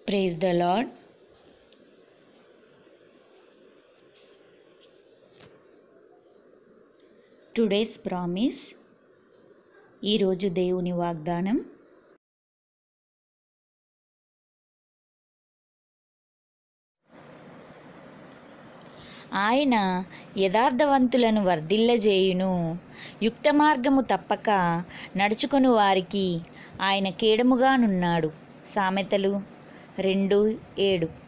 praise the lord today's promise ఈరోజు దేవుని వాగ్దానం ఆయన యథార్థవంతులను వర్ధిల్లజేయును యుక్త మార్గము తప్పక నడుచుకొని వారికి ఆయన కేడముగానున్నాడు సామెతలు రెండు ఏడు